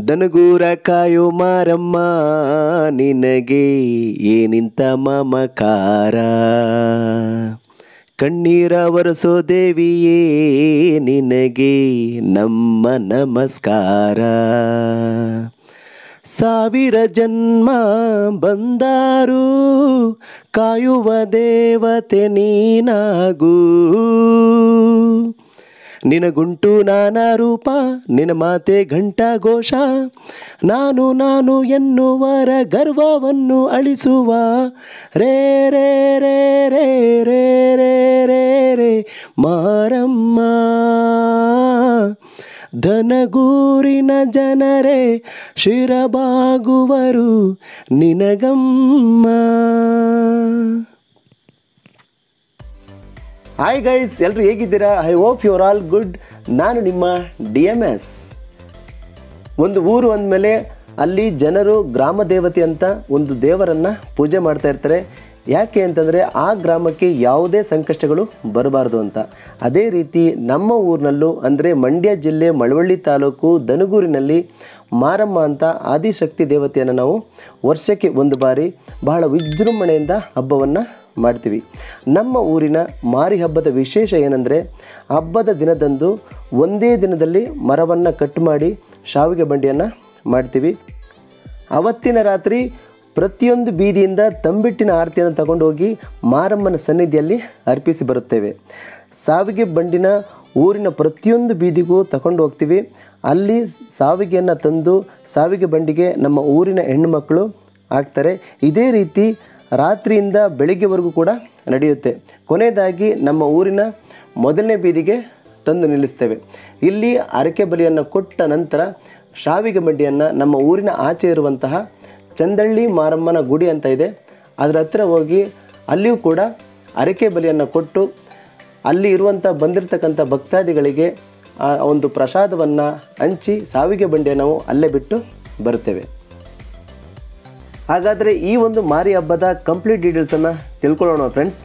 ದನಗೂರ ಕಾಯೋ ಮಾರಮ್ಮ ನಿನಗೆ ಏನಿಂತ ಮಮಕಾರ ಕಣ್ಣೀರ ಒರೆಸೋ ದೇವಿಯೇ ನಿನಗೆ ನಮ್ಮ ನಮಸ್ಕಾರ ಸಾವಿರ ಜನ್ಮ ಬಂದಾರು ಕಾಯುವ ದೇವತೆ ನೀನಾಗೂ ನಿನಗುಂಟು ನಾನಾ ರೂಪ ನಿನ ಮಾತೆ ಘಂಟಾ ಘೋಷ ನಾನು ನಾನು ಎನ್ನುವರ ಗರ್ವವನ್ನು ಅಳಿಸುವ ರೇ ರೇ ರೇ ರೇ ರೇ ರೇ ರೇ ರೇ ಮಾರಮ್ಮ ಧನಗೂರಿನ ಜನರೇ ಶಿರಬಾಗುವರು ನಿನಗಮ್ಮ ಹಾಯ್ ಗೈಸ್ ಎಲ್ಲರೂ ಹೇಗಿದ್ದೀರಾ I hope you are all good ನಾನು ನಿಮ್ಮ ಡಿ ಎಮ್ ಎಸ್ ಒಂದು ಊರು ಅಂದಮೇಲೆ ಅಲ್ಲಿ ಜನರು ಗ್ರಾಮ ದೇವತೆ ಅಂತ ಒಂದು ದೇವರನ್ನು ಪೂಜೆ ಮಾಡ್ತಾ ಇರ್ತಾರೆ ಯಾಕೆ ಅಂತಂದರೆ ಆ ಗ್ರಾಮಕ್ಕೆ ಯಾವುದೇ ಸಂಕಷ್ಟಗಳು ಬರಬಾರ್ದು ಅಂತ ಅದೇ ರೀತಿ ನಮ್ಮ ಊರಿನಲ್ಲೂ ಅಂದರೆ ಮಂಡ್ಯ ಜಿಲ್ಲೆ ಮಳವಳ್ಳಿ ತಾಲೂಕು ದನಗೂರಿನಲ್ಲಿ ಮಾರಮ್ಮ ಅಂತ ಆದಿಶಕ್ತಿ ದೇವತೆಯನ್ನು ನಾವು ವರ್ಷಕ್ಕೆ ಒಂದು ಬಾರಿ ಬಹಳ ವಿಜೃಂಭಣೆಯಿಂದ ಹಬ್ಬವನ್ನು ಮಾಡ್ತೀವಿ ನಮ್ಮ ಊರಿನ ಮಾರಿ ಹಬ್ಬದ ವಿಶೇಷ ಏನಂದರೆ ಹಬ್ಬದ ದಿನದಂದು ಒಂದೇ ದಿನದಲ್ಲಿ ಮರವನ್ನು ಕಟ್ ಮಾಡಿ ಶಾವಿಗೆ ಬಂಡಿಯನ್ನು ಮಾಡ್ತೀವಿ ಅವತ್ತಿನ ರಾತ್ರಿ ಪ್ರತಿಯೊಂದು ಬೀದಿಯಿಂದ ತಂಬಿಟ್ಟಿನ ಆರತಿಯನ್ನು ತಗೊಂಡು ಹೋಗಿ ಮಾರಮ್ಮನ ಸನ್ನಿಧಿಯಲ್ಲಿ ಅರ್ಪಿಸಿ ಬರುತ್ತೇವೆ ಸಾವಿಗೆ ಬಂಡಿನ ಊರಿನ ಪ್ರತಿಯೊಂದು ಬೀದಿಗೂ ತಗೊಂಡು ಹೋಗ್ತೀವಿ ಅಲ್ಲಿ ಸಾವಿಗೆಯನ್ನು ತಂದು ಸಾವಿಗೆ ಬಂಡಿಗೆ ನಮ್ಮ ಊರಿನ ಹೆಣ್ಣುಮಕ್ಕಳು ಹಾಕ್ತಾರೆ ಇದೇ ರೀತಿ ರಾತ್ರಿಯಿಂದ ಬೆಳಿಗ್ಗೆವರೆಗೂ ಕೂಡ ನಡೆಯುತ್ತೆ ಕೊನೆಯದಾಗಿ ನಮ್ಮ ಊರಿನ ಮೊದಲನೇ ಬೀದಿಗೆ ತಂದು ನಿಲ್ಲಿಸ್ತೇವೆ ಇಲ್ಲಿ ಅರಕೆ ಬಲಿಯನ್ನು ಕೊಟ್ಟ ನಂತರ ಶಾವಿಗೆ ಬಂಡಿಯನ್ನು ನಮ್ಮ ಊರಿನ ಆಚೆ ಇರುವಂತಹ ಚಂದಳ್ಳಿ ಮಾರಮ್ಮನ ಗುಡಿ ಅಂತ ಇದೆ ಅದರ ಹತ್ರ ಹೋಗಿ ಅಲ್ಲಿಯೂ ಕೂಡ ಅರಕೆ ಬಲಿಯನ್ನು ಕೊಟ್ಟು ಅಲ್ಲಿ ಇರುವಂಥ ಬಂದಿರತಕ್ಕಂಥ ಭಕ್ತಾದಿಗಳಿಗೆ ಆ ಒಂದು ಪ್ರಸಾದವನ್ನು ಹಂಚಿ ಸಾವಿಗೆ ಬಂಡಿಯನ್ನು ನಾವು ಅಲ್ಲೇ ಬಿಟ್ಟು ಬರ್ತೇವೆ ಹಾಗಾದರೆ ಈ ಒಂದು ಮಾರಿ ಹಬ್ಬದ ಕಂಪ್ಲೀಟ್ ಡೀಟೇಲ್ಸನ್ನು ತಿಳ್ಕೊಳ್ಳೋಣ ಫ್ರೆಂಡ್ಸ್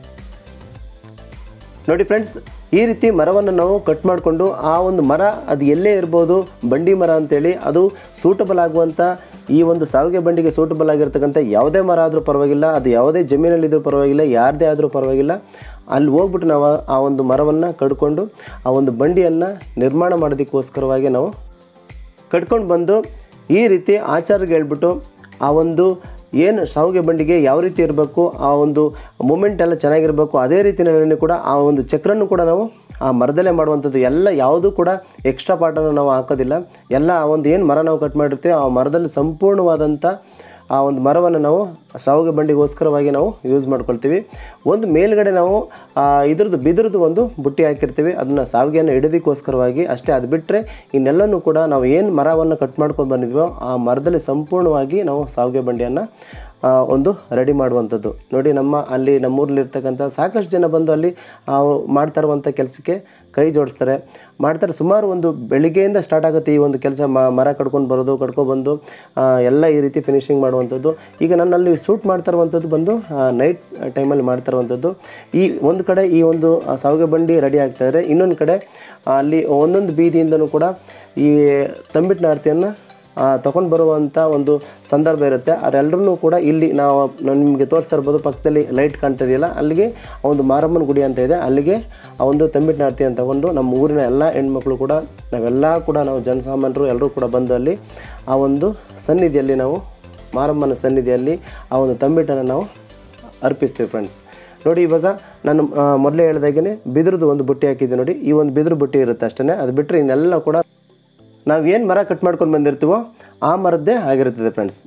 ನೋಡಿ ಫ್ರೆಂಡ್ಸ್ ಈ ರೀತಿ ಮರವನ್ನು ನಾವು ಕಟ್ ಮಾಡಿಕೊಂಡು ಆ ಒಂದು ಮರ ಅದು ಎಲ್ಲೇ ಇರ್ಬೋದು ಬಂಡಿ ಮರ ಅಂತೇಳಿ ಅದು ಸೂಟಬಲ್ ಆಗುವಂಥ ಈ ಒಂದು ಸಾವಿಗೆ ಬಂಡಿಗೆ ಸೂಟಬಲ್ ಆಗಿರ್ತಕ್ಕಂಥ ಯಾವುದೇ ಮರ ಆದರೂ ಪರವಾಗಿಲ್ಲ ಅದು ಯಾವುದೇ ಜಮೀನಲ್ಲಿದ್ದರೂ ಪರವಾಗಿಲ್ಲ ಯಾರದೇ ಆದರೂ ಪರವಾಗಿಲ್ಲ ಅಲ್ಲಿ ಹೋಗ್ಬಿಟ್ಟು ನಾವು ಆ ಒಂದು ಮರವನ್ನು ಕಡ್ಕೊಂಡು ಆ ಒಂದು ಬಂಡಿಯನ್ನು ನಿರ್ಮಾಣ ಮಾಡೋದಕ್ಕೋಸ್ಕರವಾಗಿ ನಾವು ಕಟ್ಕೊಂಡು ಬಂದು ಈ ರೀತಿ ಆಚಾರ್ಯಗೆ ಹೇಳ್ಬಿಟ್ಟು ಆ ಒಂದು ಏನು ಶಾವಿಗೆ ಬಂಡಿಗೆ ಯಾವ ರೀತಿ ಇರಬೇಕು ಆ ಒಂದು ಮೂಮೆಂಟ್ ಎಲ್ಲ ಚೆನ್ನಾಗಿರಬೇಕು ಅದೇ ರೀತಿಯಲ್ಲಿ ಕೂಡ ಆ ಒಂದು ಚಕ್ರನ್ನು ಕೂಡ ನಾವು ಆ ಮರದಲ್ಲೇ ಮಾಡುವಂಥದ್ದು ಎಲ್ಲ ಯಾವುದೂ ಕೂಡ ಎಕ್ಸ್ಟ್ರಾ ಪಾರ್ಟನ್ನು ನಾವು ಹಾಕೋದಿಲ್ಲ ಎಲ್ಲ ಆ ಒಂದು ಏನು ಮರ ನಾವು ಕಟ್ ಮಾಡಿರ್ತೀವಿ ಆ ಮರದಲ್ಲಿ ಸಂಪೂರ್ಣವಾದಂಥ ಆ ಒಂದು ಮರವನ್ನು ನಾವು ಶಾವಿಗೆ ಬಂಡಿಗೋಸ್ಕರವಾಗಿ ನಾವು ಯೂಸ್ ಮಾಡ್ಕೊಳ್ತೀವಿ ಒಂದು ಮೇಲ್ಗಡೆ ನಾವು ಆ ಇದ್ರದ್ದು ಬಿದಿರದ್ದು ಒಂದು ಬುಟ್ಟಿ ಹಾಕಿರ್ತೀವಿ ಅದನ್ನು ಸಾವಿಗೆಯನ್ನು ಹಿಡಿದಕ್ಕೋಸ್ಕರವಾಗಿ ಅಷ್ಟೇ ಅದು ಬಿಟ್ಟರೆ ಇನ್ನೆಲ್ಲನೂ ಕೂಡ ನಾವು ಏನು ಮರವನ್ನು ಕಟ್ ಮಾಡ್ಕೊಂಡು ಬಂದಿದ್ವೋ ಆ ಮರದಲ್ಲಿ ಸಂಪೂರ್ಣವಾಗಿ ನಾವು ಸಾವಿಗೆ ಬಂಡಿಯನ್ನು ಆ, ಒಂದು ರೆಡಿ ಮಾಡುವಂಥದ್ದು ನೋಡಿ ನಮ್ಮ ಅಲ್ಲಿ ನಮ್ಮೂರಲ್ಲಿರ್ತಕ್ಕಂಥ ಸಾಕಷ್ಟು ಜನ ಬಂದು ಅಲ್ಲಿ ಆ, ಮಾಡ್ತಾ ಇರುವಂಥ ಕೆಲಸಕ್ಕೆ ಕೈ ಜೋಡಿಸ್ತಾರೆ ಮಾಡ್ತಾರೆ ಸುಮಾರು ಒಂದು ಬೆಳಿಗ್ಗೆಯಿಂದ ಸ್ಟಾರ್ಟ್ ಆಗುತ್ತೆ ಈ ಒಂದು ಕೆಲಸ ಮರ ಕಡ್ಕೊಂಡು ಬರೋದು ಕಡ್ಕೊಬಂದು ಆ, ಎಲ್ಲ ಈ ರೀತಿ ಫಿನಿಶಿಂಗ್ ಮಾಡುವಂಥದ್ದು ಈಗ ನನ್ನಲ್ಲಿ ಶೂಟ್ ಮಾಡ್ತಾ ಇರುವಂಥದ್ದು ಬಂದು ನೈಟ್ ಟೈಮಲ್ಲಿ ಮಾಡ್ತಾ ಇರುವಂಥದ್ದು ಈ ಒಂದು ಕಡೆ ಈ ಒಂದು ಆ, ಸಾವಿಗೆ ಬಂಡಿ ರೆಡಿ ಆಗ್ತಾ ಇದ್ದಾರೆ ಇನ್ನೊಂದು ಕಡೆ ಆ, ಅಲ್ಲಿ ಒಂದೊಂದು ಬೀದಿಯಿಂದನೂ ಕೂಡ ಈ ತಂಬಿಟ್ಟಿನ ಆರತಿಯನ್ನು ತಗೊಂಡು ಬರುವಂಥ ಒಂದು ಸಂದರ್ಭ ಇರುತ್ತೆ ಅವರೆಲ್ಲರೂ ಕೂಡ ಇಲ್ಲಿ ನಾವು ನಾನು ನಿಮಗೆ ತೋರಿಸ್ತಾ ಇರ್ಬೋದು ಪಕ್ಕದಲ್ಲಿ ಲೈಟ್ ಕಾಣ್ತದೆಯಲ್ಲ ಅಲ್ಲಿಗೆ ಆ ಒಂದು ಮಾರಮ್ಮನ ಗುಡಿ ಅಂತ ಇದೆ ಅಲ್ಲಿಗೆ ಆ ಒಂದು ತಂಬಿಟ್ಟಿನ ಆರತಿಯನ್ನು ತಗೊಂಡು ನಮ್ಮ ಊರಿನ ಎಲ್ಲ ಹೆಣ್ಮಕ್ಳು ಕೂಡ ನಾವೆಲ್ಲ ಕೂಡ ನಾವು ಜನಸಾಮಾನ್ಯರು ಎಲ್ಲರೂ ಕೂಡ ಬಂದು ಅಲ್ಲಿ ಆ ಒಂದು ಸನ್ನಿಧಿಯಲ್ಲಿ ನಾವು ಮಾರಮ್ಮನ ಸನ್ನಿಧಿಯಲ್ಲಿ ಆ ಒಂದು ತಂಬಿಟ್ಟನ್ನು ನಾವು ಅರ್ಪಿಸ್ತೀವಿ ಫ್ರೆಂಡ್ಸ್ ನೋಡಿ ಇವಾಗ ನಾನು ಆ, ಮೊದಲೇ ಹೇಳ್ದಾಗೆ ಬಿದಿರದು ಒಂದು ಬುಟ್ಟಿ ಹಾಕಿದ್ದೆ ನೋಡಿ ಈ ಒಂದು ಬಿದಿರು ಬುಟ್ಟಿ ಇರುತ್ತೆ ಅಷ್ಟೇ ಅದು ಬಿಟ್ಟರೆ ಇನ್ನೆಲ್ಲ ಕೂಡ ನಾವು ಏನು ಮರ ಕಟ್ ಮಾಡ್ಕೊಂಡು ಬಂದಿರ್ತೀವೋ ಆ ಮರದ್ದೇ ಆಗಿರುತ್ತದೆ ಫ್ರೆಂಡ್ಸ್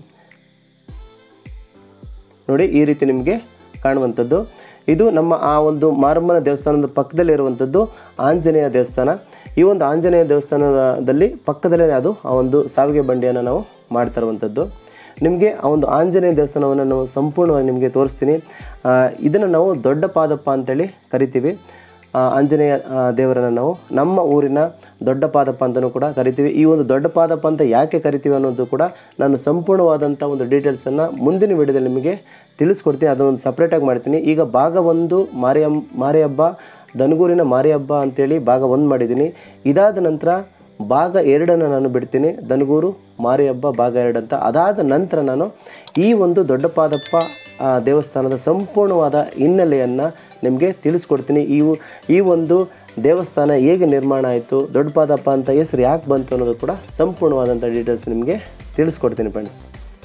ನೋಡಿ ಈ ರೀತಿ ನಿಮಗೆ ಕಾಣುವಂಥದ್ದು ಇದು ನಮ್ಮ ಆ ಒಂದು ಮಾರಮ್ಮನ ದೇವಸ್ಥಾನದ ಪಕ್ಕದಲ್ಲಿ ಇರುವಂಥದ್ದು ಆಂಜನೇಯ ದೇವಸ್ಥಾನ ಈ ಒಂದು ಆಂಜನೇಯ ದೇವಸ್ಥಾನದಲ್ಲಿ ಪಕ್ಕದಲ್ಲೇ ಅದು ಆ ಒಂದು ಸಾವಿಗೆ ಬಂಡಿಯನ್ನು ನಾವು ಮಾಡ್ತಾ ಇರುವಂಥದ್ದು ನಿಮಗೆ ಆ ಒಂದು ಆಂಜನೇಯ ದೇವಸ್ಥಾನವನ್ನು ನಾವು ಸಂಪೂರ್ಣವಾಗಿ ನಿಮಗೆ ತೋರಿಸ್ತೀನಿ ಇದನ್ನು ನಾವು ದೊಡ್ಡ ಪಾದಪ್ಪ ಅಂತೇಳಿ ಕರಿತೀವಿ ಆ, ಆಂಜನೇಯ ಆ, ದೇವರನ್ನು ನಾವು ನಮ್ಮ ಊರಿನ ದೊಡ್ಡ ಪಾದಪ್ಪ ಅಂತಲೂ ಕೂಡ ಕರಿತೀವಿ ಈ ಒಂದು ದೊಡ್ಡ ಪಾದಪ್ಪ ಅಂತ ಯಾಕೆ ಕರಿತೀವಿ ಅನ್ನೋದು ಕೂಡ ನಾನು ಸಂಪೂರ್ಣವಾದಂಥ ಒಂದು ಡೀಟೇಲ್ಸನ್ನು ಮುಂದಿನ ವಿಡಿಯೋದಲ್ಲಿ ನಿಮಗೆ ತಿಳಿಸ್ಕೊಡ್ತೀನಿ ಅದನ್ನೊಂದು ಸಪ್ರೇಟಾಗಿ ಮಾಡ್ತೀನಿ ಈಗ ಭಾಗ ಒಂದು ಮಾರಿಯಮ್ ಮಾರಿ ಹಬ್ಬ ದನಗೂರಿನ ಮಾರಿ ಹಬ್ಬ ಅಂತೇಳಿ ಭಾಗ ಒಂದು ಮಾಡಿದ್ದೀನಿ ಇದಾದ ನಂತರ ಭಾಗ ಎರಡನ್ನು ನಾನು ಬಿಡ್ತೀನಿ ದನಗೂರು ಮಾರಿ ಹಬ್ಬ ಭಾಗ ಎರಡು ಅಂತ ಅದಾದ ನಂತರ ನಾನು ಈ ಒಂದು ದೊಡ್ಡಪಾದಪ್ಪ ಆ, ದೇವಸ್ಥಾನದ ಸಂಪೂರ್ಣವಾದ ಹಿನ್ನೆಲೆಯನ್ನು ನಿಮಗೆ ತಿಳಿಸ್ಕೊಡ್ತೀನಿ ಈ ಈ ಒಂದು ದೇವಸ್ಥಾನ ಹೇಗೆ ನಿರ್ಮಾಣ ಆಯಿತು ದೊಡ್ಡಪಾದಪ್ಪ ಅಂತ ಹೆಸರು ಯಾಕೆ ಬಂತು ಅನ್ನೋದು ಕೂಡ ಸಂಪೂರ್ಣವಾದಂಥ ಡೀಟೇಲ್ಸ್ ನಿಮಗೆ ತಿಳಿಸ್ಕೊಡ್ತೀನಿ ಫ್ರೆಂಡ್ಸ್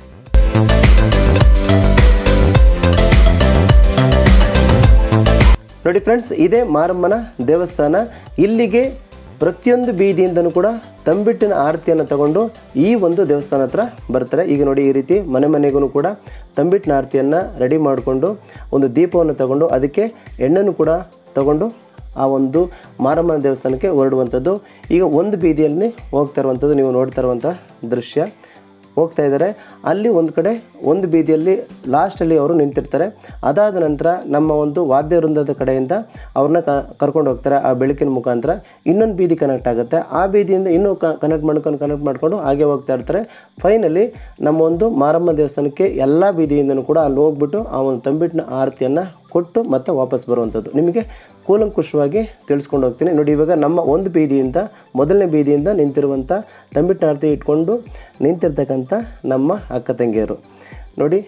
ನೋಡಿ ಫ್ರೆಂಡ್ಸ್ ಇದೇ ಮಾರಮ್ಮನ ದೇವಸ್ಥಾನ ಇಲ್ಲಿಗೆ ಪ್ರತಿಯೊಂದು ಬೀದಿಯಿಂದನೂ ಕೂಡ ತಂಬಿಟ್ಟಿನ ಆರತಿಯನ್ನು ತಗೊಂಡು ಈ ಒಂದು ದೇವಸ್ಥಾನ ಹತ್ರ ಬರ್ತಾರೆ ಈಗ ನೋಡಿ ಈ ರೀತಿ ಮನೆ ಮನೆಗೂ ಕೂಡ ತಂಬಿಟ್ಟಿನ ಆರತಿಯನ್ನು ರೆಡಿ ಮಾಡಿಕೊಂಡು ಒಂದು ದೀಪವನ್ನು ತಗೊಂಡು ಅದಕ್ಕೆ ಎಣ್ಣೆನೂ ಕೂಡ ತಗೊಂಡು ಆ ಒಂದು ಮಾರಮ್ಮನ ದೇವಸ್ಥಾನಕ್ಕೆ ಹೊರಡುವಂಥದ್ದು ಈಗ ಒಂದು ಬೀದಿಯಲ್ಲಿ ಹೋಗ್ತಾ ಇರುವಂಥದ್ದು ನೀವು ನೋಡ್ತಾ ಇರುವಂಥ ದೃಶ್ಯ ಹೋಗ್ತಾ ಇದ್ದಾರೆ ಅಲ್ಲಿ ಒಂದು ಕಡೆ ಒಂದು ಬೀದಿಯಲ್ಲಿ ಲಾಸ್ಟಲ್ಲಿ ಅವರು ನಿಂತಿರ್ತಾರೆ ಅದಾದ ನಂತರ ನಮ್ಮ ಒಂದು ವಾದ್ಯ ವೃಂದದ ಕಡೆಯಿಂದ ಅವ್ರನ್ನ ಕ ಕರ್ಕೊಂಡು ಹೋಗ್ತಾರೆ ಆ ಬೆಳಕಿನ ಮುಖಾಂತರ ಇನ್ನೊಂದು ಬೀದಿ ಕನೆಕ್ಟ್ ಆಗುತ್ತೆ ಆ ಬೀದಿಯಿಂದ ಇನ್ನೂ ಕ ಕನೆಕ್ಟ್ ಮಾಡ್ಕೊಂಡು ಕನೆಕ್ಟ್ ಮಾಡಿಕೊಂಡು ಹಾಗೆ ಹೋಗ್ತಾ ಇರ್ತಾರೆ ಫೈನಲಿ ನಮ್ಮ ಒಂದು ಮಾರಮ್ಮ ದೇವಸ್ಥಾನಕ್ಕೆ ಎಲ್ಲ ಬೀದಿಯಿಂದನೂ ಕೂಡ ಅಲ್ಲಿ ಹೋಗ್ಬಿಟ್ಟು ಆ ಒಂದು ತಂಬಿಟ್ಟಿನ ಆರತಿಯನ್ನು ಕೊಟ್ಟು ಮತ್ತೆ ವಾಪಸ್ ಬರುವಂಥದ್ದು ನಿಮಗೆ ಕೂಲಂಕುಷವಾಗಿ ತಿಳಿಸ್ಕೊಂಡು ಹೋಗ್ತೀನಿ ನೋಡಿ ಇವಾಗ ನಮ್ಮ ಒಂದು ಬೀದಿಯಿಂದ ಮೊದಲನೇ ಬೀದಿಯಿಂದ ನಿಂತಿರುವಂಥ ತಂಬಿಟ್ಟಿನ ಆರತಿ ಇಟ್ಕೊಂಡು ನಿಂತಿರ್ತಕ್ಕಂಥ ನಮ್ಮ ಅಕ್ಕ ತಂಗಿಯರು ನೋಡಿ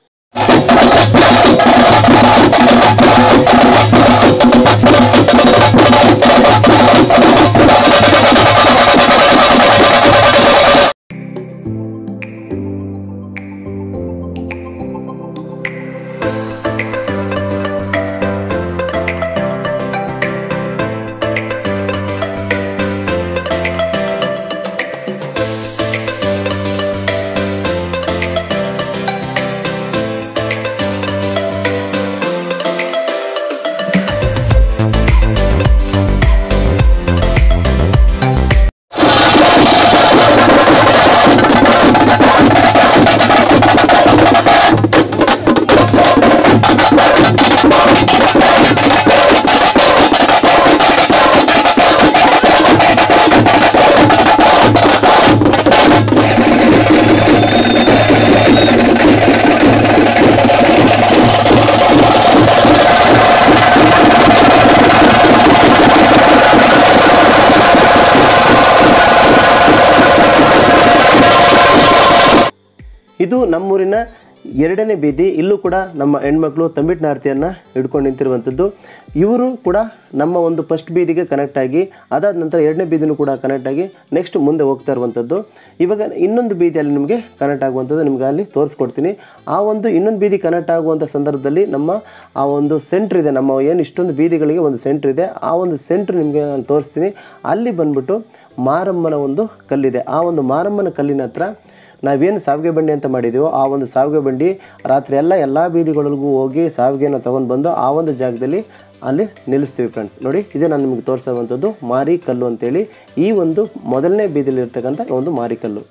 ಇದು ನಮ್ಮೂರಿನ ಎರಡನೇ ಬೀದಿ ಇಲ್ಲೂ ಕೂಡ ನಮ್ಮ ಹೆಣ್ಮಕ್ಳು ತಂಬಿಟ್ಟಿನ ಆರತಿಯನ್ನು ಹಿಡ್ಕೊಂಡು ನಿಂತಿರುವಂಥದ್ದು ಇವರು ಕೂಡ ನಮ್ಮ ಒಂದು ಫಸ್ಟ್ ಬೀದಿಗೆ ಕನೆಕ್ಟ್ ಆಗಿ ಅದಾದ ನಂತರ ಎರಡನೇ ಬೀದಿನೂ ಕೂಡ ಕನೆಕ್ಟ್ ಆಗಿ ನೆಕ್ಸ್ಟ್ ಮುಂದೆ ಹೋಗ್ತಾ ಇರುವಂಥದ್ದು ಇವಾಗ ಇನ್ನೊಂದು ಬೀದಿಯಲ್ಲಿ ನಿಮಗೆ ಕನೆಕ್ಟ್ ಆಗುವಂಥದ್ದು ನಿಮ್ಗೆ ಅಲ್ಲಿ ತೋರಿಸ್ಕೊಡ್ತೀನಿ ಆ ಒಂದು ಇನ್ನೊಂದು ಬೀದಿ ಕನೆಕ್ಟ್ ಆಗುವಂಥ ಸಂದರ್ಭದಲ್ಲಿ ನಮ್ಮ ಆ ಒಂದು ಸೆಂಟ್ರ್ ಇದೆ ನಮ್ಮ ಏನು ಇಷ್ಟೊಂದು ಬೀದಿಗಳಿಗೆ ಒಂದು ಸೆಂಟ್ರ್ ಇದೆ ಆ ಒಂದು ಸೆಂಟ್ರ್ ನಿಮಗೆ ನಾನು ತೋರಿಸ್ತೀನಿ ಅಲ್ಲಿ ಬಂದ್ಬಿಟ್ಟು ಮಾರಮ್ಮನ ಒಂದು ಕಲ್ಲಿದೆ ಆ ಒಂದು ಮಾರಮ್ಮನ ಕಲ್ಲಿನ ಹತ್ರ ನಾವೇನು ಸಾವಿಗೆ ಬಂಡಿ ಅಂತ ಮಾಡಿದ್ದೀವೋ ಆ ಒಂದು ಸಾವಿಗೆ ಬಂಡಿ ರಾತ್ರಿ ಎಲ್ಲ ಎಲ್ಲ ಬೀದಿಗಳಿಗೂ ಹೋಗಿ ಸಾವಿಗೆನ ತೊಗೊಂಡು ಬಂದು ಆ ಒಂದು ಜಾಗದಲ್ಲಿ ಅಲ್ಲಿ ನಿಲ್ಲಿಸ್ತೀವಿ ಫ್ರೆಂಡ್ಸ್ ನೋಡಿ ಇದೇ ನಾನು ನಿಮಗೆ ತೋರಿಸುವಂಥದ್ದು ಮಾರಿ ಕಲ್ಲು ಅಂತೇಳಿ ಈ ಒಂದು ಮೊದಲನೇ ಬೀದಿಯಲ್ಲಿ ಇರ್ತಕ್ಕಂಥ ಒಂದು ಮಾರಿ ಕಲ್ಲು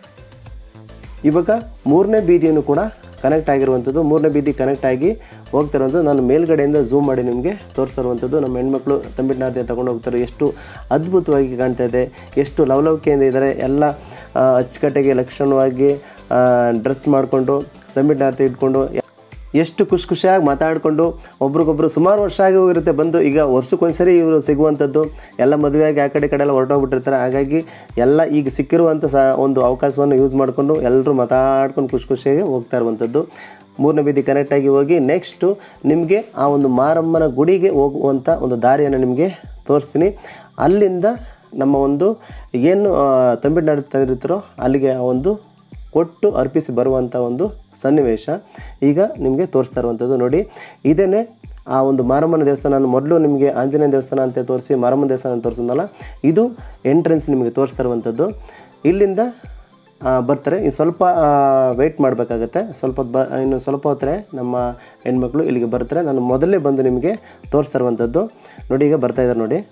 ಇವಾಗ ಮೂರನೇ ಬೀದಿಯನ್ನು ಕೂಡ ಕನೆಕ್ಟ್ ಆಗಿರುವಂಥದ್ದು ಮೂರನೇ ಬೀದಿ ಕನೆಕ್ಟ್ ಆಗಿ ಹೋಗ್ತಿರುವಂಥದ್ದು ನಾನು ಮೇಲ್ಗಡೆಯಿಂದ ಝೂಮ್ ಮಾಡಿ ನಿಮಗೆ ತೋರಿಸಿರುವಂಥದ್ದು ನಮ್ಮ ಹೆಣ್ಮಕ್ಳು ತಂಬಿಟ್ನಾರ್ತಿ ತಗೊಂಡು ಹೋಗ್ತಾರೆ ಎಷ್ಟು ಅದ್ಭುತವಾಗಿ ಕಾಣ್ತಾ ಇದೆ ಎಷ್ಟು ಲವಲವಿಕೆಯಿಂದ ಇದ್ದಾರೆ ಎಲ್ಲ ಆ, ಅಚ್ಚುಕಟ್ಟಾಗಿ ಲಕ್ಷಣವಾಗಿ ಡ್ರೆಸ್ ಮಾಡಿಕೊಂಡು ತಂಬಿಟ್ನಾರ್ತಿ ಇಟ್ಕೊಂಡು ಎಷ್ಟು ಖುಷಿ ಖುಷಿಯಾಗಿ ಮಾತಾಡಿಕೊಂಡು ಒಬ್ರಿಗೊಬ್ರು ಸುಮಾರು ವರ್ಷ ಆಗಿ ಹೋಗಿರುತ್ತೆ ಬಂದು ಈಗ ವರ್ಷಕ್ಕೊಂದ್ಸರಿ ಇವರು ಸಿಗುವಂಥದ್ದು ಎಲ್ಲ ಮದುವೆಯಾಗಿ ಆ ಕಡೆ ಈ ಕಡೆ ಎಲ್ಲ ಹೊರಟೋಗ್ಬಿಟ್ಟಿರ್ತಾರೆ ಹಾಗಾಗಿ ಎಲ್ಲ ಈಗ ಸಿಕ್ಕಿರುವಂಥ ಸ ಒಂದು ಅವಕಾಶವನ್ನು ಯೂಸ್ ಮಾಡಿಕೊಂಡು ಎಲ್ಲರೂ ಮಾತಾಡ್ಕೊಂಡು ಖುಷಿ ಖುಷಿಯಾಗಿ ಹೋಗ್ತಾ ಇರುವಂಥದ್ದು ಮೂರನೇ ಬೀದಿ ಕನೆಕ್ಟಾಗಿ ಹೋಗಿ ನೆಕ್ಸ್ಟು ನಿಮಗೆ ಆ ಒಂದು ಮಾರಮ್ಮನ ಗುಡಿಗೆ ಹೋಗುವಂಥ ಒಂದು ದಾರಿಯನ್ನು ನಿಮಗೆ ತೋರಿಸ್ತೀನಿ ಅಲ್ಲಿಂದ ನಮ್ಮ ಒಂದು ಏನು ತಂಬಿಟ್ಟು ತಂದಿರ್ತಾರೋ ಅಲ್ಲಿಗೆ ಆ ಒಂದು ಕೊಟ್ಟು ಅರ್ಪಿಸಿ ಬರುವಂಥ ಒಂದು ಸನ್ನಿವೇಶ ಈಗ ನಿಮಗೆ ತೋರಿಸ್ತಾ ಇರುವಂಥದ್ದು ನೋಡಿ ಇದೇ ಆ ಒಂದು ಮಾರಮ್ಮನ ದೇವಸ್ಥಾನ ನಾನು ಮೊದಲು ನಿಮಗೆ ಆಂಜನೇಯ ದೇವಸ್ಥಾನ ಅಂತ ತೋರಿಸಿ ಮಾರಮ್ಮನ ದೇವಸ್ಥಾನ ಅಂತ ತೋರಿಸಿದ್ನಲ್ಲ ಇದು ಎಂಟ್ರೆನ್ಸ್ ನಿಮಗೆ ತೋರಿಸ್ತಾ ಇರುವಂಥದ್ದು ಇಲ್ಲಿಂದ ಆ, ಬರ್ತಾರೆ ಇನ್ನು ಸ್ವಲ್ಪ ವೆಯ್ಟ್ ಮಾಡಬೇಕಾಗತ್ತೆ ಸ್ವಲ್ಪ ಹೊತ್ತು ಬ ಇನ್ನು ಸ್ವಲ್ಪ ಹೊತ್ತರೆ ನಮ್ಮ ಹೆಣ್ಮಕ್ಳು ಇಲ್ಲಿಗೆ ಬರ್ತಾರೆ ನಾನು ಮೊದಲೇ ಬಂದು ನಿಮಗೆ ತೋರಿಸ್ತಾ ಇರುವಂಥದ್ದು ನೋಡಿ ಈಗ ಬರ್ತಾ ಇದ್ದಾರೆ ನೋಡಿ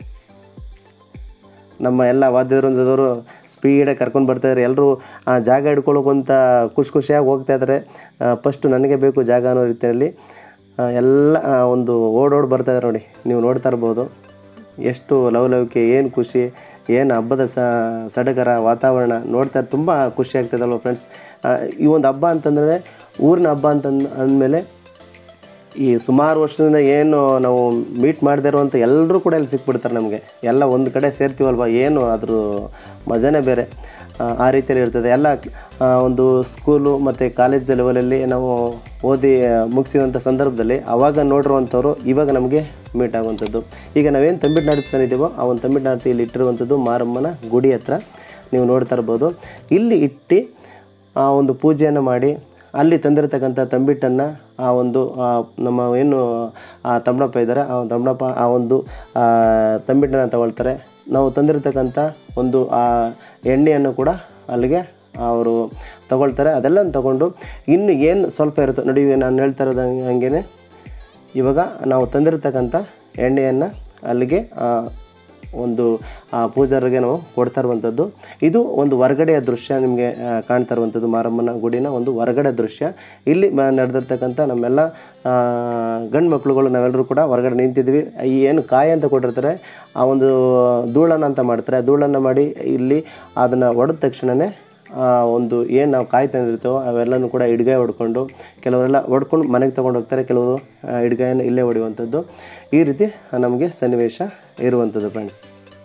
ನಮ್ಮ ಎಲ್ಲ ವಾದ್ಯವೃಂದದವರು ಸ್ಪೀಡಾಗಿ ಕರ್ಕೊಂಡು ಬರ್ತಾಯಿದ್ದಾರೆ ಎಲ್ಲರೂ ಆ ಜಾಗ ಹಿಡ್ಕೊಳ್ಳೋಕಂತ ಖುಷಿ ಖುಷಿಯಾಗಿ ಹೋಗ್ತಾ ಇದ್ದಾರೆ ಫಸ್ಟು ನನಗೆ ಬೇಕು ಜಾಗ ಅನ್ನೋ ರೀತಿಯಲ್ಲಿ ಆ, ಎಲ್ಲ ಆ, ಒಂದು ಓಡೋಡ್ ಬರ್ತಾ ಇದ್ದಾರೆ ನೋಡಿ ನೀವು ನೋಡ್ತಾ ಇರ್ಬೋದು ಎಷ್ಟು ಲವಲವಿಕೆ ಏನು ಖುಷಿ ಏನು ಹಬ್ಬದ ಸ ಸಡಗರ ವಾತಾವರಣ ನೋಡ್ತಾ ತುಂಬ ಖುಷಿ ಆಗ್ತದಲ್ವ ಫ್ರೆಂಡ್ಸ್ ಈ ಒಂದು ಹಬ್ಬ ಅಂತಂದರೆ ಊರಿನ ಹಬ್ಬ ಅಂತಂದ ಅಂದಮೇಲೆ ಈ ಸುಮಾರು ವರ್ಷದಿಂದ ಏನು ನಾವು ಮೀಟ್ ಮಾಡದೇ ಇರುವಂಥ ಎಲ್ಲರೂ ಕೂಡ ಇಲ್ಲಿ ಸಿಕ್ಬಿಡ್ತಾರೆ ನಮಗೆ ಎಲ್ಲ ಒಂದು ಕಡೆ ಸೇರ್ತೀವಲ್ವ ಏನು ಅದ್ರ ಮಜಾನೇ ಬೇರೆ ಆ, ಆ ರೀತಿಯಲ್ಲಿ ಇರ್ತದೆ ಎಲ್ಲ ಆ, ಒಂದು ಸ್ಕೂಲು ಮತ್ತು ಕಾಲೇಜ್ ಲೆವೆಲಲ್ಲಿ ನಾವು ಓದಿ ಮುಗಿಸಿದಂಥ ಸಂದರ್ಭದಲ್ಲಿ ಅವಾಗ ನೋಡಿರುವಂಥವ್ರು ಇವಾಗ ನಮಗೆ ಮೀಟ್ ಆಗುವಂಥದ್ದು ಈಗ ನಾವೇನು ತಂಬಿಟ್ಟು ತಂದಿದ್ದೀವೋ ಆ ಒಂದು ತಂಬಿಟ್ಟು ನಾರ್ತಿ ಇಲ್ಲಿ ಇಟ್ಟಿರುವಂಥದ್ದು ಮಾರಮ್ಮನ ಗುಡಿ ಹತ್ರ ನೀವು ನೋಡ್ತಾ ಇರ್ಬೋದು ಇಲ್ಲಿ ಇಟ್ಟು ಆ ಒಂದು ಪೂಜೆಯನ್ನು ಮಾಡಿ ಅಲ್ಲಿ ತಂದಿರತಕ್ಕಂಥ ತಂಬಿಟ್ಟನ್ನು ಆ ಒಂದು ಆ ನಮ್ಮ ಏನು ಆ ತಮ್ಮಡಪ್ಪ ಇದ್ದಾರೆ ಆ ತಮ್ಮಡಪ್ಪ ಆ ಒಂದು ಆ, ತಂಬಿಟ್ಟನ್ನು ತಗೊಳ್ತಾರೆ ನಾವು ತಂದಿರತಕ್ಕಂಥ ಒಂದು ಆ ಎಣ್ಣೆಯನ್ನು ಕೂಡ ಅಲ್ಲಿಗೆ ಅವರು ತಗೊಳ್ತಾರೆ ಅದೆಲ್ಲ ತಗೊಂಡು ಇನ್ನು ಏನು ಸ್ವಲ್ಪ ಇರುತ್ತೆ ನೋಡಿ ಇವಾಗ ನಾನು ಹೇಳ್ತಾ ಇರೋದು ಹಂಗೆ ಹಂಗೇನೆ ಇವಾಗ ನಾವು ತಂದಿರತಕ್ಕಂಥ ಎಣ್ಣೆಯನ್ನು ಅಲ್ಲಿಗೆ ಆ, ಒಂದು ಆ, ಪೂಜಾರಿಗೆ ನಾವು ಕೊಡ್ತಾ ಇರುವಂಥದ್ದು ಇದು ಒಂದು ಹೊರಗಡೆಯ ದೃಶ್ಯ ನಿಮಗೆ ಆ, ಕಾಣ್ತಾ ಇರುವಂಥದ್ದು ಮಾರಮ್ಮನ ಗುಡಿನ ಒಂದು ಹೊರಗಡೆ ದೃಶ್ಯ ಇಲ್ಲಿ ಮ- ನಡೆದಿರ್ತಕ್ಕಂಥ ನಮ್ಮೆಲ್ಲ ಆ, ಗಂಡು ಮಕ್ಳುಗಳು ನಾವೆಲ್ಲರೂ ಕೂಡ ಹೊರಗಡೆ ನಿಂತಿದ್ವಿ ಈ ಏನು ಕಾಯಿ ಅಂತ ಕೊಟ್ಟಿರ್ತಾರೆ ಆ ಒಂದು ಧೂಳನ ಅಂತ ಮಾಡ್ತಾರೆ ಆ ಧೂಳನ್ನು ಮಾಡಿ ಇಲ್ಲಿ ಅದನ್ನು ಹೊಡೆದ ತಕ್ಷಣವೇ ಆ ಒಂದು ಏನು ನಾವು ಕಾಯಿ ತಂದಿರ್ತೀವೋ ಅವೆಲ್ಲನೂ ಕೂಡ ಇಡ್ಗಾಯಿ ಹೊಡ್ಕೊಂಡು ಕೆಲವರೆಲ್ಲ ಹೊಡ್ಕೊಂಡು ಮನೆಗೆ ತೊಗೊಂಡು ಹೋಗ್ತಾರೆ ಕೆಲವರು ಆ, ಇಡ್ಗಾಯನ್ನು ಇಲ್ಲೇ ಹೊಡೆಯುವಂಥದ್ದು ಈ ರೀತಿ ನಮಗೆ ಸನ್ನಿವೇಶ ಇರುವಂಥದ್ದು ಫ್ರೆಂಡ್ಸ್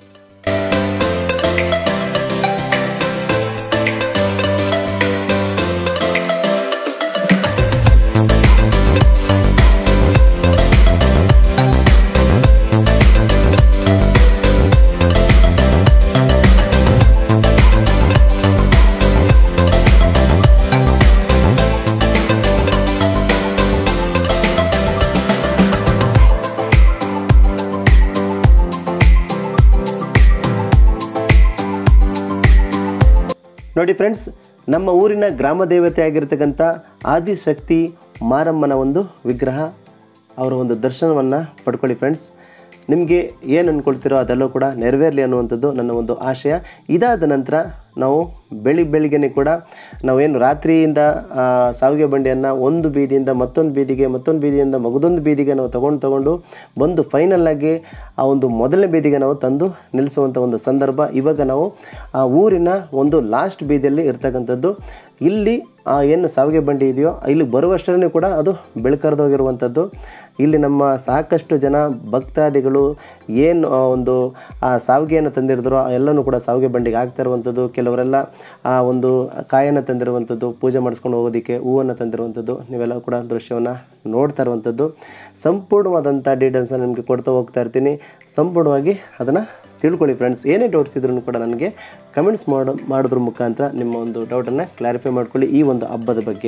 ನೋಡಿ ಫ್ರೆಂಡ್ಸ್ ನಮ್ಮ ಊರಿನ ಗ್ರಾಮ ದೇವತೆ ಆಗಿರ್ತಕ್ಕಂಥ ಆದಿಶಕ್ತಿ ಮಾರಮ್ಮನ ಒಂದು ವಿಗ್ರಹ ಅವರ ಒಂದು ದರ್ಶನವನ್ನು ಪಡ್ಕೊಳ್ಳಿ ಫ್ರೆಂಡ್ಸ್ ನಿಮಗೆ ಏನು ಅಂದ್ಕೊಳ್ತೀರೋ ಅದೆಲ್ಲವೂ ಕೂಡ ನೆರವೇರಲಿ ಅನ್ನುವಂಥದ್ದು ನನ್ನ ಒಂದು ಆಶಯ ಇದಾದ ನಂತರ ನಾವು ಬೆಳಿಗ್ಗೆ ಬೆಳಿಗ್ಗೆನೇ ಕೂಡ ನಾವೇನು ರಾತ್ರಿಯಿಂದ ಆ, ಸಾವಿಗೆ ಬಂಡಿಯನ್ನು ಒಂದು ಬೀದಿಯಿಂದ ಮತ್ತೊಂದು ಬೀದಿಗೆ ಮತ್ತೊಂದು ಬೀದಿಯಿಂದ ಮಗದೊಂದು ಬೀದಿಗೆ ನಾವು ತೊಗೊಂಡು ತೊಗೊಂಡು ಬಂದು ಫೈನಲ್ ಆಗಿ ಆ ಒಂದು ಮೊದಲನೇ ಬೀದಿಗೆ ನಾವು ತಂದು ನಿಲ್ಲಿಸುವಂಥ ಒಂದು ಸಂದರ್ಭ ಇವಾಗ ನಾವು ಆ ಊರಿನ ಒಂದು ಲಾಸ್ಟ್ ಬೀದಿಯಲ್ಲಿ ಇರ್ತಕ್ಕಂಥದ್ದು ಇಲ್ಲಿ ಆ ಏನು ಸಾವಿಗೆ ಬಂಡಿ ಇದೆಯೋ ಇಲ್ಲಿ ಬರುವಷ್ಟರೇ ಕೂಡ ಅದು ಬೆಳ್ಕರ್ದೋಗಿರುವಂಥದ್ದು ಇಲ್ಲಿ ನಮ್ಮ ಸಾಕಷ್ಟು ಜನ ಭಕ್ತಾದಿಗಳು ಏನು ಆ ಒಂದು ಆ ಸಾವಿಗೆಯನ್ನು ತಂದಿರಿದ್ರೋ ಆ ಎಲ್ಲನೂ ಕೂಡ ಸಾವಿಗೆ ಬಂಡಿಗೆ ಹಾಕ್ತಾ ಇರುವಂಥದ್ದು ಕೆಲವರೆಲ್ಲ ಆ ಒಂದು ಕಾಯನ್ನು ತಂದಿರುವಂಥದ್ದು ಪೂಜೆ ಮಾಡಿಸ್ಕೊಂಡು ಹೋಗೋದಕ್ಕೆ ಹೂವನ್ನು ತಂದಿರುವಂಥದ್ದು ನೀವೆಲ್ಲ ಕೂಡ ದೃಶ್ಯವನ್ನು ನೋಡ್ತಾ ಇರುವಂಥದ್ದು ಸಂಪೂರ್ಣವಾದಂಥ ಡೀಟೇಲ್ಸನ್ನು ನಿಮಗೆ ಕೊಡ್ತಾ ಹೋಗ್ತಾ ಇರ್ತೀನಿ ಸಂಪೂರ್ಣವಾಗಿ ಅದನ್ನು ತಿಳ್ಕೊಳ್ಳಿ ಫ್ರೆಂಡ್ಸ್ ಏನೇ ಡೌಟ್ಸ್ ಇದ್ರೂ ಕೂಡ ನನಗೆ ಕಮೆಂಟ್ಸ್ ಮಾಡೋ ಮಾಡೋದ್ರ ಮುಖಾಂತರ ನಿಮ್ಮ ಒಂದು ಡೌಟನ್ನು ಕ್ಲಾರಿಫೈ ಮಾಡ್ಕೊಳ್ಳಿ ಈ ಒಂದು ಹಬ್ಬದ ಬಗ್ಗೆ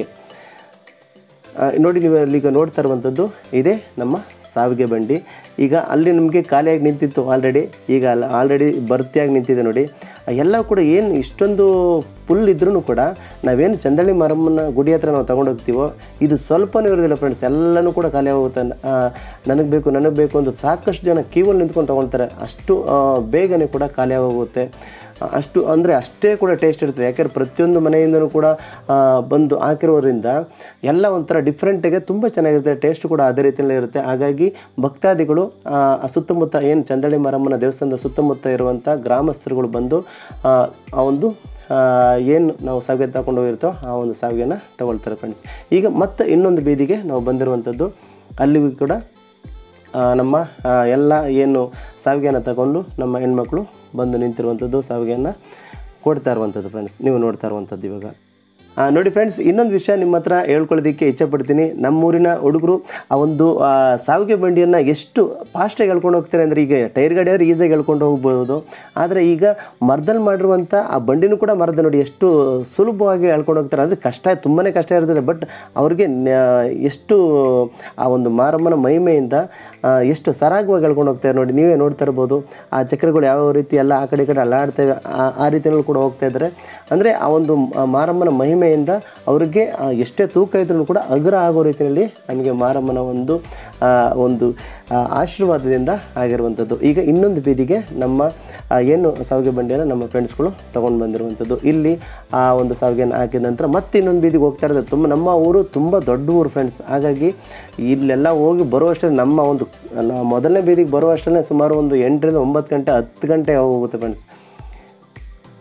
ಆ, ನೋಡಿ ನೀವು ಅಲ್ಲಿಗ ನೋಡ್ತಾ ಇರುವಂಥದ್ದು ಇದೇ ನಮ್ಮ ಸಾವಿಗೆ ಬಂಡಿ ಈಗ ಅಲ್ಲಿ ನಮಗೆ ಖಾಲಿಯಾಗಿ ನಿಂತಿತ್ತು ಆಲ್ರೆಡಿ ಈಗ ಅಲ್ಲ ಆಲ್ರೆಡಿ ಭರ್ತಿಯಾಗಿ ನಿಂತಿದೆ ನೋಡಿ ಆ ಎಲ್ಲ ಕೂಡ ಏನು ಇಷ್ಟೊಂದು ಫುಲ್ ಇದ್ರೂ ಕೂಡ ನಾವೇನು ಚಂದಳ್ಳಿ ಮಾರಮ್ಮನ ಗುಡಿ ಹತ್ರ ನಾವು ತಗೊಂಡು ಹೋಗ್ತೀವೋ ಇದು ಸ್ವಲ್ಪನೂ ಇರೋದಿಲ್ಲ ಫ್ರೆಂಡ್ಸ್ ಎಲ್ಲನೂ ಕೂಡ ಖಾಲಿ ಆಗೋಗುತ್ತೆ ನನಗೆ ಬೇಕು ನನಗೆ ಬೇಕು ಅಂತ ಸಾಕಷ್ಟು ಜನ ಕ್ಯೂವಲ್ಲಿ ನಿಂತ್ಕೊಂಡು ತೊಗೊಳ್ತಾರೆ ಅಷ್ಟು ಆ, ಬೇಗನೆ ಕೂಡ ಖಾಲಿ ಆಗೋಗುತ್ತೆ ಆ, ಅಷ್ಟು ಅಂದರೆ ಅಷ್ಟೇ ಕೂಡ ಟೇಸ್ಟ್ ಇರ್ತದೆ ಯಾಕೆಂದ್ರೆ ಪ್ರತಿಯೊಂದು ಮನೆಯಿಂದನೂ ಕೂಡ ಆ, ಬಂದು ಹಾಕಿರೋದ್ರಿಂದ ಎಲ್ಲ ಒಂಥರ ಡಿಫ್ರೆಂಟಾಗಿ ತುಂಬ ಚೆನ್ನಾಗಿರುತ್ತೆ ಟೇಸ್ಟ್ ಕೂಡ ಅದೇ ರೀತಿಯಲ್ಲೇ ಇರುತ್ತೆ ಹಾಗಾಗಿ ಭಕ್ತಾದಿಗಳು ಆ, ಆ ಸುತ್ತಮುತ್ತ ಏನು ಚಂದಳಿ ಮಾರಮ್ಮನ ದೇವಸ್ಥಾನದ ಸುತ್ತಮುತ್ತ ಇರುವಂಥ ಗ್ರಾಮಸ್ಥರುಗಳು ಬಂದು ಆ ಆ ಒಂದು ಆ, ಏನು ನಾವು ಸಾವಿಗೆ ತಗೊಂಡು ಹೋಗಿರ್ತೋ ಆ ಒಂದು ಸಾವಿಗೆನ ತಗೊಳ್ತಾರೆ ಫ್ರೆಂಡ್ಸ್ ಈಗ ಮತ್ತೆ ಇನ್ನೊಂದು ಬೀದಿಗೆ ನಾವು ಬಂದಿರುವಂಥದ್ದು ಅಲ್ಲಿಗೂ ಕೂಡ ಆ, ನಮ್ಮ ಆ, ಎಲ್ಲ ಏನು ಸಾವಿಗೆಯನ್ನು ತಗೊಂಡು ನಮ್ಮ ಹೆಣ್ಮಕ್ಳು ಬಂದು ನಿಂತಿರುವಂಥದ್ದು ಸಾವಿಗೆಯನ್ನು ಕೊಡ್ತಾ ಇರುವಂಥದ್ದು ಫ್ರೆಂಡ್ಸ್ ನೀವು ನೋಡ್ತಾ ಇರುವಂಥದ್ದು ಇವಾಗ ಆ, ನೋಡಿ ಫ್ರೆಂಡ್ಸ್ ಇನ್ನೊಂದು ವಿಷಯ ನಿಮ್ಮ ಹತ್ರ ಹೇಳ್ಕೊಳ್ಳೋದಕ್ಕೆ ಇಚ್ಛಪಡ್ತೀನಿ ನಮ್ಮೂರಿನ ಹುಡುಗರು ಆ ಒಂದು ಆ, ಸಾವಿಗೆ ಬಂಡಿಯನ್ನು ಎಷ್ಟು ಫಾಸ್ಟಾಗಿ ಹೇಳ್ಕೊಂಡು ಹೋಗ್ತಾರೆ ಅಂದರೆ ಈಗ ಟೈರ್ ಗಾಡಿ ಆದರೆ ಈಸಿಯಾಗಿ ಹೇಳ್ಕೊಂಡು ಹೋಗ್ಬೋದು ಆದರೆ ಈಗ ಮರದಲ್ಲಿ ಮಾಡಿರುವಂಥ ಆ ಬಂಡಿನೂ ಕೂಡ ಮರದ ನೋಡಿ ಎಷ್ಟು ಸುಲಭವಾಗಿ ಹೇಳ್ಕೊಂಡು ಹೋಗ್ತಾರೆ ಅಂದರೆ ಕಷ್ಟ ತುಂಬಾ ಕಷ್ಟ ಇರ್ತದೆ ಬಟ್ ಅವ್ರಿಗೆ ನ್ಯಾ- ಎಷ್ಟು ಆ ಒಂದು ಮಾರಮ್ಮನ ಮಹಿಮೆಯಿಂದ ಆ, ಎಷ್ಟು ಸರಾಗವಾಗಿ ಹೇಳ್ಕೊಂಡು ಹೋಗ್ತಾರೆ ನೋಡಿ ನೀವೇ ನೋಡ್ತಾ ಇರ್ಬೋದು ಆ ಚಕ್ರಗಳು ಯಾವ ರೀತಿ ಎಲ್ಲ ಆ ಕಡೆ ಈ ಕಡೆ ಅಲ್ಲಾಡ್ತೇವೆ ಆ ಆ ರೀತಿಯಲ್ಲಿ ಕೂಡ ಹೋಗ್ತಾ ಇದ್ದಾರೆ ಅಂದರೆ ಆ ಒಂದು ಮ- ಮಾರಮ್ಮನ ಮಹಿಮೆಯಿಂದ ಅವ್ರಿಗೆ ಆ, ಎಷ್ಟೇ ತೂಕ ಇದ್ರೂ ಕೂಡ ಅಗ್ರ ಆಗೋ ರೀತಿಯಲ್ಲಿ ನಮಗೆ ಮಾರಮ್ಮನ ಒಂದು ಆ, ಒಂದು ಆ, ಆಶೀರ್ವಾದದಿಂದ ಆಗಿರುವಂಥದ್ದು ಈಗ ಇನ್ನೊಂದು ಬೀದಿಗೆ ನಮ್ಮ ಆ, ಏನು ಸಾವಿಗೆ ಬಂಡಿಯನ್ನು ನಮ್ಮ ಫ್ರೆಂಡ್ಸ್ಗಳು ತೊಗೊಂಡು ಬಂದಿರುವಂಥದ್ದು ಇಲ್ಲಿ ಆ ಒಂದು ಸಾವಿಗೆಯನ್ನು ಹಾಕಿದ ನಂತರ ಮತ್ತೆ ಇನ್ನೊಂದು ಬೀದಿಗೆ ಹೋಗ್ತಾ ಇರೋದು ತುಂಬ ನಮ್ಮ ಊರು ತುಂಬ ದೊಡ್ಡ ಊರು ಫ್ರೆಂಡ್ಸ್ ಹಾಗಾಗಿ ಇಲ್ಲೆಲ್ಲ ಹೋಗಿ ಬರುವಷ್ಟರಲ್ಲಿ ನಮ್ಮ ಒಂದು ನ- ಮೊದಲನೇ ಬೀದಿಗೆ ಬರುವಷ್ಟರಲ್ಲೇ ಸುಮಾರು ಒಂದು ಎಂಟರಿಂದ ಒಂಬತ್ತು ಗಂಟೆ ಹತ್ತು ಗಂಟೆ ಹೋಗುತ್ತೆ ಫ್ರೆಂಡ್ಸ್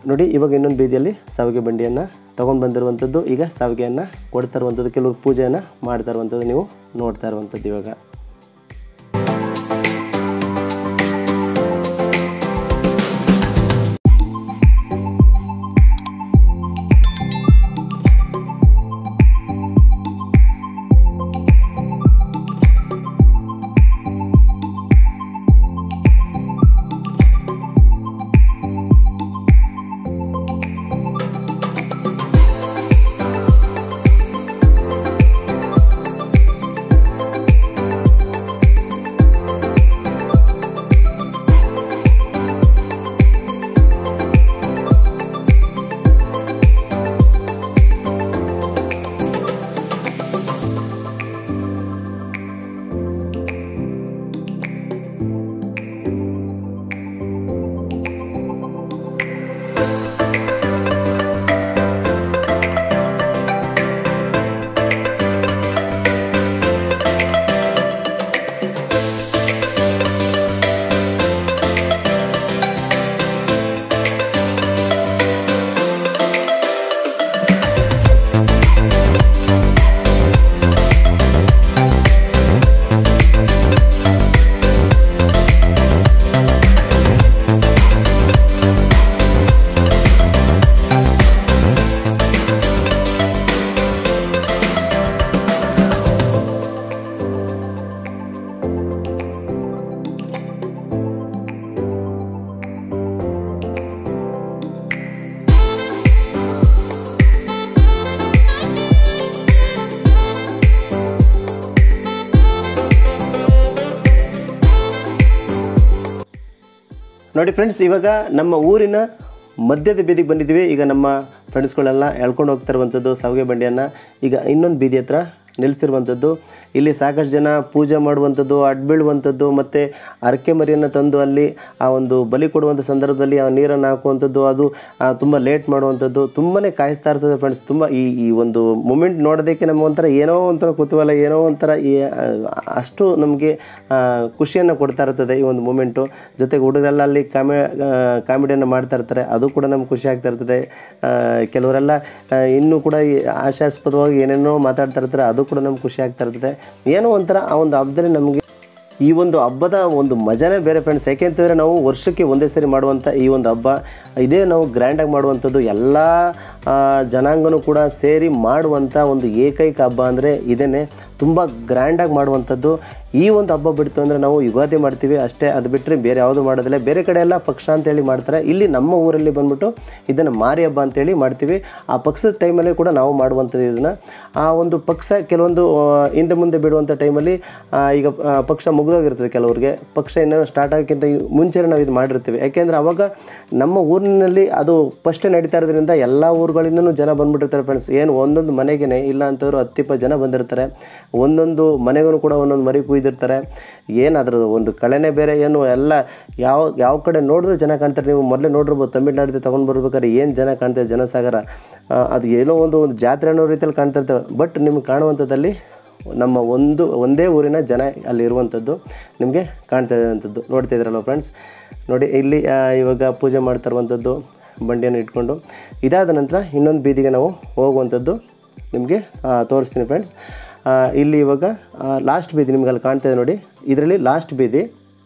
ನೋಡಿ ಇವಾಗ ಇನ್ನೊಂದು ಬೀದಿಯಲ್ಲಿ ಸಾವಿಗೆ ಬಂಡಿಯನ್ನು ತೊಗೊಂಡು ಬಂದಿರುವಂಥದ್ದು ಈಗ ಸಾವಿಗೆಯನ್ನು ಕೊಡ್ತಾ ಇರುವಂಥದ್ದು ಕೆಲವರು ಪೂಜೆಯನ್ನು ಮಾಡ್ತಾ ಇರುವಂಥದ್ದು ನೀವು ನೋಡ್ತಾ ಇರುವಂಥದ್ದು ಇವಾಗ ನೋಡಿ ಫ್ರೆಂಡ್ಸ್ ಇವಾಗ ನಮ್ಮ ಊರಿನ ಮಧ್ಯದ ಬೀದಿಗೆ ಬಂದಿದ್ದೀವಿ ಈಗ ನಮ್ಮ ಫ್ರೆಂಡ್ಸ್ಗಳೆಲ್ಲ ಎಳ್ಕೊಂಡು ಹೋಗ್ತಾ ಇರುವಂಥದ್ದು ಸಾವಿಗೆ ಬಂಡಿಯನ್ನು ಈಗ ಇನ್ನೊಂದು ಬೀದಿ ಹತ್ರ ನಿಲ್ಲಿಸಿರುವಂಥದ್ದು ಇಲ್ಲಿ ಸಾಕಷ್ಟು ಜನ ಪೂಜೆ ಮಾಡುವಂಥದ್ದು ಅಡ್ಬೀಳುವಂಥದ್ದು ಮತ್ತು ಅರಕೆ ಮರಿಯನ್ನು ತಂದು ಅಲ್ಲಿ ಆ ಒಂದು ಬಲಿ ಕೊಡುವಂಥ ಸಂದರ್ಭದಲ್ಲಿ ಆ ನೀರನ್ನು ಹಾಕುವಂಥದ್ದು ಅದು ತುಂಬ ಲೇಟ್ ಮಾಡುವಂಥದ್ದು ತುಂಬಾ ಕಾಯಿಸ್ತಾ ಇರ್ತದೆ ಫ್ರೆಂಡ್ಸ್ ತುಂಬ ಈ ಈ ಒಂದು ಮೂಮೆಂಟ್ ನೋಡೋದಕ್ಕೆ ನಮ್ಗೆ ಒಂಥರ ಏನೋ ಒಂಥರ ಕುತೂಹಲ ಏನೋ ಒಂಥರ ಈ ಆ, ಅಷ್ಟು ನಮಗೆ ಖುಷಿಯನ್ನು ಕೊಡ್ತಾ ಇರ್ತದೆ ಈ ಒಂದು ಮೂಮೆಂಟು ಜೊತೆಗೆ ಹುಡುಗರೆಲ್ಲ ಅಲ್ಲಿ ಕಾಮೆ ಕಾಮಿಡಿಯನ್ನು ಮಾಡ್ತಾ ಇರ್ತಾರೆ ಅದು ಕೂಡ ನಮ್ಗೆ ಖುಷಿ ಆಗ್ತಾ ಇರ್ತದೆ ಆ, ಕೆಲವರೆಲ್ಲ ಆ, ಇನ್ನೂ ಕೂಡ ಈ ಹಾಸ್ಯಾಸ್ಪದವಾಗಿ ಏನೇನೋ ಮಾತಾಡ್ತಾ ಇರ್ತಾರೆ ಅದು ಕೂಡ ನಮ್ಗೆ ಖುಷಿ ಆಗ್ತಾ ಇರ್ತದೆ ಏನೋ ಒಂಥರ ಆ ಒಂದು ಹಬ್ಬದಲ್ಲಿ ನಮಗೆ ಈ ಒಂದು ಹಬ್ಬದ ಒಂದು ಮಜಾನೇ ಬೇರೆ ಫ್ರೆಂಡ್ಸ್ ಯಾಕೆಂತಂದರೆ ನಾವು ವರ್ಷಕ್ಕೆ ಒಂದೇ ಸರಿ ಮಾಡುವಂಥ ಈ ಒಂದು ಹಬ್ಬ ಇದೇ ನಾವು ಗ್ರ್ಯಾಂಡಾಗಿ ಮಾಡುವಂಥದ್ದು ಎಲ್ಲ ಆ, ಜನಾಂಗನೂ ಕೂಡ ಸೇರಿ ಮಾಡುವಂಥ ಒಂದು ಏಕೈಕ ಹಬ್ಬ ಅಂದರೆ ಇದೇ ತುಂಬ ಗ್ರ್ಯಾಂಡಾಗಿ ಮಾಡುವಂಥದ್ದು ಈ ಒಂದು ಹಬ್ಬ ಬಿಡ್ತು ಅಂದರೆ ನಾವು ಯುಗಾದಿ ಮಾಡ್ತೀವಿ ಅಷ್ಟೇ ಅದು ಬಿಟ್ಟರೆ ಬೇರೆ ಯಾವುದು ಮಾಡೋದಿಲ್ಲ ಬೇರೆ ಕಡೆ ಎಲ್ಲ ಪಕ್ಷ ಅಂತೇಳಿ ಮಾಡ್ತಾರೆ ಇಲ್ಲಿ ನಮ್ಮ ಊರಲ್ಲಿ ಬಂದ್ಬಿಟ್ಟು ಇದನ್ನು ಮಾರಿ ಹಬ್ಬ ಅಂತೇಳಿ ಮಾಡ್ತೀವಿ ಆ ಪಕ್ಷದ ಟೈಮಲ್ಲಿ ಕೂಡ ನಾವು ಮಾಡುವಂಥದ್ದು ಇದನ್ನು ಆ ಒಂದು ಪಕ್ಷ ಕೆಲವೊಂದು ಆ, ಹಿಂದೆ ಮುಂದೆ ಬಿಡುವಂಥ ಟೈಮಲ್ಲಿ ಆ, ಈಗ ಆ, ಪಕ್ಷ ಮುಗಿದೋಗಿರ್ತದೆ ಕೆಲವ್ರಿಗೆ ಪಕ್ಷ ಇನ್ನೂ ಸ್ಟಾರ್ಟ್ ಆಗೋಕ್ಕಿಂತ ಮುಂಚೆನೇ ನಾವು ಇದು ಮಾಡಿರ್ತೀವಿ ಯಾಕೆಂದರೆ ಅವಾಗ ನಮ್ಮ ಊರಿನಲ್ಲಿ ಅದು ಫಸ್ಟೇ ನಡೀತಾ ಇರೋದ್ರಿಂದ ಎಲ್ಲ ಊರುಗಳಿಂದನೂ ಜನ ಬಂದ್ಬಿಟ್ಟಿರ್ತಾರೆ ಫ್ರೆಂಡ್ಸ್ ಏನು ಒಂದೊಂದು ಮನೆಗೇ ಇಲ್ಲ ಅಂತಂದ್ರು ಹತ್ತಿಪ್ಪ ಜನ ಬಂದಿರ್ತಾರೆ ಒಂದೊಂದು ಮನೆಗೂ ಕೂಡ ಒಂದೊಂದು ಮರಿ ಕುಯ್ದಿರ್ತಾರೆ ಏನು ಅದ್ರ ಒಂದು ಕಳೆನೇ ಬೇರೆ ಏನು ಎಲ್ಲ ಯಾವ ಯಾವ ಕಡೆ ನೋಡಿದ್ರು ಜನ ಕಾಣ್ತಾರೆ ನೀವು ಮೊದಲೇ ನೋಡಿರ್ಬೋದು ತಮಿಳ್ನಾಡಿಂದ ತೊಗೊಂಡು ಬರ್ಬೇಕಾದ್ರೆ ಏನು ಜನ ಕಾಣ್ತದೆ ಜನಸಾಗರ ಆ, ಅದು ಏನೋ ಒಂದು ಒಂದು ಜಾತ್ರೆ ಅನ್ನೋ ರೀತಿಯಲ್ಲಿ ಕಾಣ್ತಾ ಇರ್ತವೆ ಬಟ್ ನಿಮ್ಗೆ ಕಾಣುವಂಥದ್ದಲ್ಲಿ ನಮ್ಮ ಒಂದು ಒಂದೇ ಊರಿನ ಜನ ಅಲ್ಲಿ ಇರುವಂಥದ್ದು ನಿಮಗೆ ಕಾಣ್ತಾ ಇರುವಂಥದ್ದು ನೋಡ್ತಾ ಇದ್ದೀರಲ್ವ ಫ್ರೆಂಡ್ಸ್ ನೋಡಿ ಇಲ್ಲಿ ಆ, ಇವಾಗ ಪೂಜೆ ಮಾಡ್ತಾ ಇರುವಂಥದ್ದು ಬಂಡಿಯನ್ನು ಇಟ್ಕೊಂಡು ಇದಾದ ನಂತರ ಇನ್ನೊಂದು ಬೀದಿಗೆ ನಾವು ಹೋಗುವಂಥದ್ದು ನಿಮಗೆ ತೋರಿಸ್ತೀನಿ ಫ್ರೆಂಡ್ಸ್ ಇಲ್ಲಿ ಇವಾಗ ಲಾಸ್ಟ್ ಬೀದಿ ನಿಮ್ಗೆ ಅಲ್ಲಿ ಕಾಣ್ತಾ ಇದೆ ನೋಡಿ ಇದರಲ್ಲಿ ಲಾಸ್ಟ್ ಬೀದಿ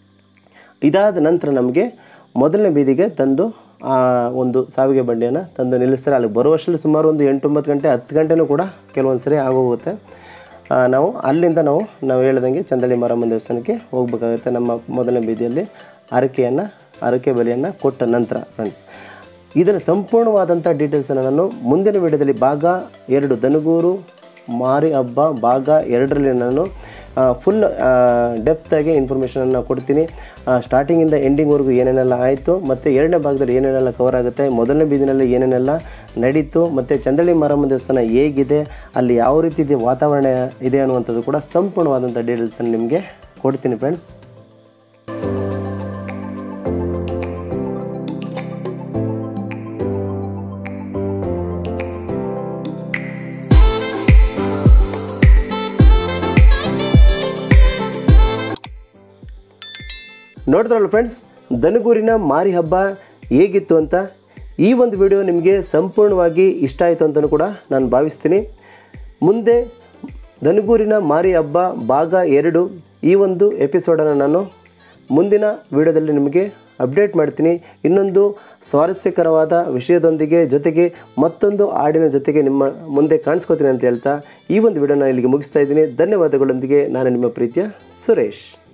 ಇದಾದ ನಂತರ ನಮಗೆ ಮೊದಲನೇ ಬೀದಿಗೆ ತಂದು ಆ ಒಂದು ಸಾವಿಗೆ ಬಂಡಿಯನ್ನು ತಂದು ನಿಲ್ಲಿಸ್ತಾರೆ ಅಲ್ಲಿ ಬರುವಷ್ಟರಲ್ಲಿ ಸುಮಾರು ಒಂದು ಎಂಟೊಂಬತ್ತು ಗಂಟೆ ಹತ್ತು ಗಂಟೆನೂ ಕೂಡ ಕೆಲವೊಂದು ಸರಿ ಆಗೋಗುತ್ತೆ ಆ, ನಾವು ಅಲ್ಲಿಂದ ನಾವು ನಾವು ಹೇಳ್ದಂಗೆ ಚಂದಳಿ ಮಾರಮ್ಮನ ದೇವಸ್ಥಾನಕ್ಕೆ ಹೋಗ್ಬೇಕಾಗುತ್ತೆ ನಮ್ಮ ಮೊದಲನೇ ಬೀದಿಯಲ್ಲಿ ಹರಕೆಯನ್ನು ಹರಕೆ ಬಲಿಯನ್ನು ಕೊಟ್ಟ ನಂತರ ಫ್ರೆಂಡ್ಸ್ ಇದರ ಸಂಪೂರ್ಣವಾದಂಥ ಡೀಟೇಲ್ಸನ್ನು ನಾನು ಮುಂದಿನ ವಿಡಿಯೋದಲ್ಲಿ ಭಾಗ ಎರಡು ದನಗೂರು ಮಾರಿ ಹಬ್ಬ ಭಾಗ ಎರಡರಲ್ಲಿ ನಾನು ಫುಲ್ ಡೆಪ್ತಾಗಿ ಇನ್ಫಾರ್ಮೇಷನನ್ನು ಕೊಡ್ತೀನಿ ಸ್ಟಾರ್ಟಿಂಗಿಂದ ಎಂಡಿಂಗ್ವರೆಗೂ ಏನೇನೆಲ್ಲ ಆಯಿತು ಮತ್ತು ಎರಡನೇ ಭಾಗದಲ್ಲಿ ಏನೇನೆಲ್ಲ ಕವರ್ ಆಗುತ್ತೆ ಮೊದಲನೇ ಬೀದಿನಲ್ಲಿ ಏನೇನೆಲ್ಲ ನಡೀತು ಮತ್ತು ಚಂದಳ್ಳಿ ಮಾರಮ್ಮ ದೇವಸ್ಥಾನ ಹೇಗಿದೆ ಅಲ್ಲಿ ಯಾವ ರೀತಿ ಇದೆ ವಾತಾವರಣ ಇದೆ ಅನ್ನುವಂಥದ್ದು ಕೂಡ ಸಂಪೂರ್ಣವಾದಂಥ ಡೀಟೇಲ್ಸನ್ನು ನಿಮಗೆ ಕೊಡ್ತೀನಿ ಫ್ರೆಂಡ್ಸ್ ನೋಡಿದ್ರಲ್ಲ ಫ್ರೆಂಡ್ಸ್ ದನಗೂರಿನ ಮಾರಿ ಹಬ್ಬ ಹೇಗಿತ್ತು ಅಂತ ಈ ಒಂದು ವಿಡಿಯೋ ನಿಮಗೆ ಸಂಪೂರ್ಣವಾಗಿ ಇಷ್ಟ ಆಯಿತು ಅಂತಲೂ ಕೂಡ ನಾನು ಭಾವಿಸ್ತೀನಿ ಮುಂದೆ ದನಗೂರಿನ ಮಾರಿ ಹಬ್ಬ ಭಾಗ ಎರಡು ಈ ಒಂದು ಎಪಿಸೋಡನ್ನು ನಾನು ಮುಂದಿನ ವಿಡಿಯೋದಲ್ಲಿ ನಿಮಗೆ ಅಪ್ಡೇಟ್ ಮಾಡ್ತೀನಿ ಇನ್ನೊಂದು ಸ್ವಾರಸ್ಯಕರವಾದ ವಿಷಯದೊಂದಿಗೆ ಜೊತೆಗೆ ಮತ್ತೊಂದು ಹಾಡಿನ ಜೊತೆಗೆ ನಿಮ್ಮ ಮುಂದೆ ಕಾಣಿಸ್ಕೋತೀನಿ ಅಂತ ಹೇಳ್ತಾ ಈ ಒಂದು ವಿಡಿಯೋನ ಇಲ್ಲಿಗೆ ಮುಗಿಸ್ತಾ ಇದ್ದೀನಿ ಧನ್ಯವಾದಗಳೊಂದಿಗೆ ನಾನು ನಿಮ್ಮ ಪ್ರೀತಿಯ ಸುರೇಶ್